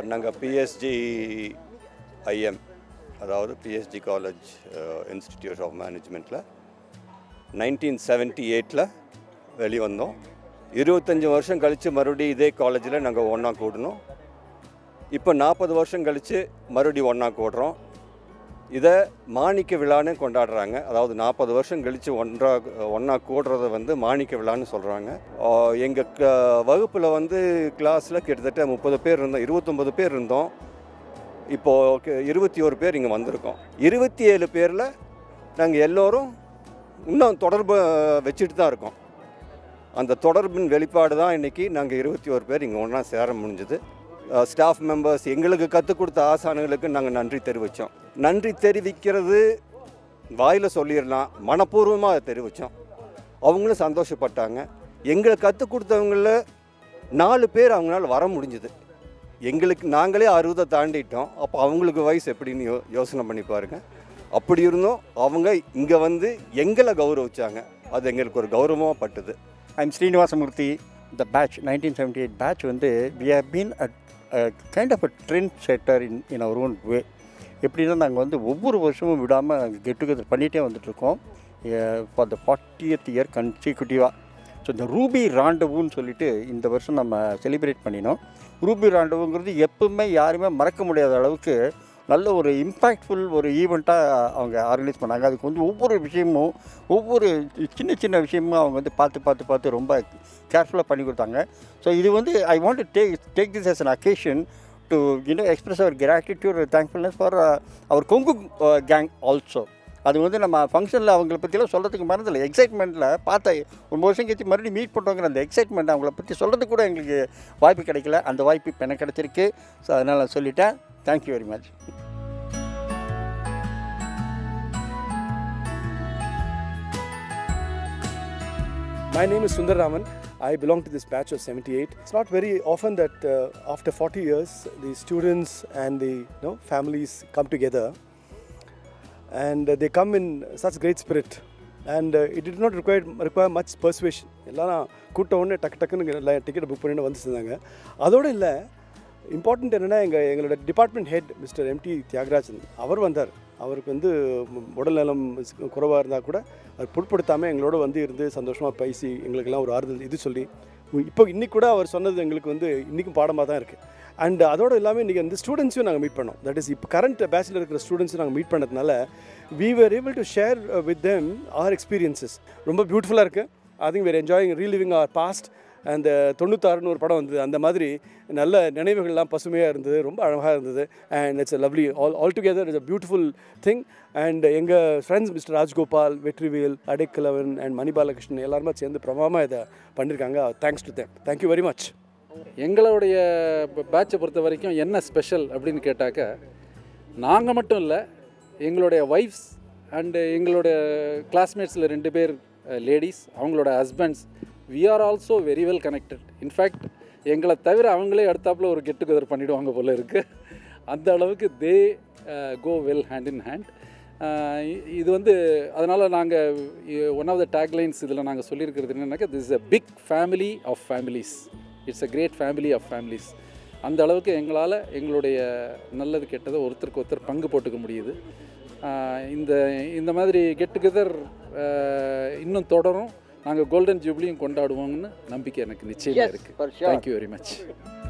நாங்கள் PSG IM அதாவது PSG college institute of மேனேஜ்மெண்ட்டில் நைன்டீன் செவன்ட்டி எயிட்டில் வெளிவந்தோம் இருபத்தஞ்சி வருஷம் கழித்து மறுபடியும் இதே காலேஜில் நாங்கள் ஒன்றா கூடணும் இப்போ நாற்பது வருஷம் கழித்து மறுபடியும் ஒன்றா கூடுறோம் இதை மாணிக்க விழான்னு கொண்டாடுறாங்க அதாவது நாற்பது வருஷம் கழித்து ஒன்றா ஒன்றா கூடுறத வந்து மாணிக்க விழான்னு சொல்கிறாங்க எங்கள் க வகுப்பில் வந்து கிளாஸில் கிட்டத்தட்ட முப்பது பேர் இருந்தோம் இருபத்தொம்பது பேர் இருந்தோம் இப்போது இருபத்தி ஒரு பேர் இங்கே வந்திருக்கோம் இருபத்தி ஏழு பேரில் நாங்கள் எல்லோரும் இன்னும் தொடர்பு வச்சுட்டு தான் இருக்கோம் அந்த தொடர்பின் வெளிப்பாடு தான் இன்றைக்கி நாங்கள் இருபத்தி ஒரு பேர் இங்கே ஒன்றா சேர முடிஞ்சது ஸ்டாஃப் மெம்பர்ஸ் எங்களுக்கு கற்றுக் கொடுத்த ஆசானுகளுக்கு நாங்கள் நன்றி தெரிவித்தோம் நன்றி தெரிவிக்கிறது வாயில் சொல்லிடலாம் மனப்பூர்வமாக அதை தெரிவித்தோம் அவங்களும் சந்தோஷப்பட்டாங்க எங்களை கற்றுக் கொடுத்தவங்கள நாலு பேர் அவங்களால வர முடிஞ்சுது எங்களுக்கு நாங்களே அறுபதை தாண்டிட்டோம் அப்போ அவங்களுக்கு வயசு எப்படின்னு யோ யோசனை பண்ணி பாருங்கள் அப்படி இருந்தும் அவங்க இங்கே வந்து எங்களை கௌரவிச்சாங்க அது எங்களுக்கு ஒரு கௌரவமாக பட்டுது I'm Srinivasamoorthy the batch nineteen seventy eight batch வந்து we have been a kind of a trend setter in in our own way எப்படின்னா நாங்கள் வந்து ஒவ்வொரு வருஷமும் விடாமல் கெட் டுகெதர் பண்ணிகிட்டே வந்துட்ருக்கோம் ஃபார் த ஃபார்ட்டியத் இயர் கன்சிக்யூட்டிவாக ஸோ இந்த ரூபி ராண்டவுன்னு சொல்லிட்டு இந்த வருஷம் நம்ம செலிப்ரேட் பண்ணினோம் ரூபி ராண்டவுங்கிறது எப்பவுமே யாருமே மறக்க முடியாத அளவுக்கு நல்ல ஒரு இம்பேக்ட்ஃபுல் ஒரு ஈவெண்ட்டாக அவங்க ஆர்கனைஸ் பண்ணாங்க அதுக்கு வந்து ஒவ்வொரு விஷயமும் ஒவ்வொரு சின்ன சின்ன விஷயமும் அவங்க வந்து பார்த்து பார்த்து பார்த்து ரொம்ப கேர்ஃபுல்லாக பண்ணி கொடுத்தாங்க ஸோ இது வந்து I want to take take this as an occasion to you know express our gratitude thankfulness for our Kongu gang also அது வந்து நம்ம ஃபங்க்ஷனில் அவங்கள பற்றிலாம் சொல்கிறதுக்கு மறந்தில்லை எக்ஸைட்மெண்ட்டில் பார்த்த ஒரு வருஷம் கழிச்சு மறுபடியும் மீட் பண்ணுறோங்கிற அந்த எக்ஸைட்மெண்ட் அவங்கள பற்றி சொல்கிறதுக்கு கூட எங்களுக்கு வாய்ப்பு கிடைக்கல அந்த வாய்ப்பு இப்போ எனக்கு கிடச்சிருக்கு ஸோ அதனால் நான் சொல்லிட்டேன் thank you very much My name is Sundar Raman. I belong to this batch of 78. It's not very often that uh, after 40 years, the students and the you know, families come together and uh, they come in such great spirit. And uh, it did not require, require much persuasion. எல்லாம் நான் கூட்ட உடனே டக்கு டக்குன்னு எல்லாம் ticket book பண்ணிட்டு வந்து சேர்ந்தாங்க அதோடு இல்லை இம்பார்ட்டண்ட் என்னென்னா எங்கள் எங்களோட department head mister M D Thiyagarajan அவர் வந்தார் அவருக்கு வந்து உடல் நலம் குறைவாக இருந்தால் கூட அது பொருட்படுத்தாமல் எங்களோட வந்து இருந்து சந்தோஷமாக பேசி எங்களுக்கெல்லாம் ஒரு ஆறுதல் இது சொல்லி இப்போ இன்றைக்கி கூட அவர் சொன்னது எங்களுக்கு வந்து இன்றைக்கும் பாடமாக தான் இருக்குது அண்ட் அதோடு இல்லாமல் இன்றைக்கி அந்த ஸ்டூடெண்ட்ஸையும் நாங்கள் மீட் பண்ணோம் தட் இஸ் இப்போ கரண்ட் பேச்சில் இருக்கிற ஸ்டூடெண்ட்ஸும் நாங்கள் மீட் பண்ணதுனால we were able to share with them our experiences ரொம்ப பியூட்டிஃபுல்லாக இருக்குது I think were enjoying reliving our past அந்த தொண்ணூத்தாறுன்னு ஒரு படம் வந்தது அந்த மாதிரி நல்ல நினைவுகள்லாம் பசுமையாக இருந்தது ரொம்ப அழகாக இருந்தது and it's lovely all all together it's a beautiful thing and எங்கள் friends mister Rajgopal Vetrivel Adaikalavan and Manibalakrishnan எல்லாருமே சேர்ந்து பிரமாமாக இதை பண்ணியிருக்காங்க thanks to them thank you very much எங்களுடைய பேட்சை பொறுத்த வரைக்கும் என்ன ஸ்பெஷல் அப்படின்னு கேட்டாக்க நாங்கள் மட்டும் இல்லை எங்களுடைய ஒய்ஃப்ஸ் அண்டு எங்களுடைய கிளாஸ்மேட்ஸில் ரெண்டு பேர் லேடிஸ் அவங்களோட husbands we are also very well connected in fact எங்களை தவிர அவங்களே அடுத்தாப்புல ஒரு கெட் டுகெதர் பண்ணிவிடுவாங்க போல இருக்குது அந்த அளவுக்கு they go well hand in hand இது வந்து அதனால் நாங்கள் ஒன் ஆஃப் த டேக்லைன்ஸ் இதில் நாங்கள் சொல்லியிருக்கிறது என்னன்னாக்கா this is a big family of families it's a great family of families அந்த அளவுக்கு எங்களால் எங்களுடைய நல்லது கெட்டதை ஒருத்தருக்கு ஒருத்தர் பங்கு போட்டுக்க முடியுது ஆஹ் இந்த இந்த மாதிரி கெட் டுகெதர் இன்னும் தொடரும் நாங்கள் கோல்டன் ஜூப்ளியும் கொண்டாடுவோம்னு நம்பிக்கை எனக்கு நிச்சயமாக இருக்குது தேங்க்யூ வெரி மச்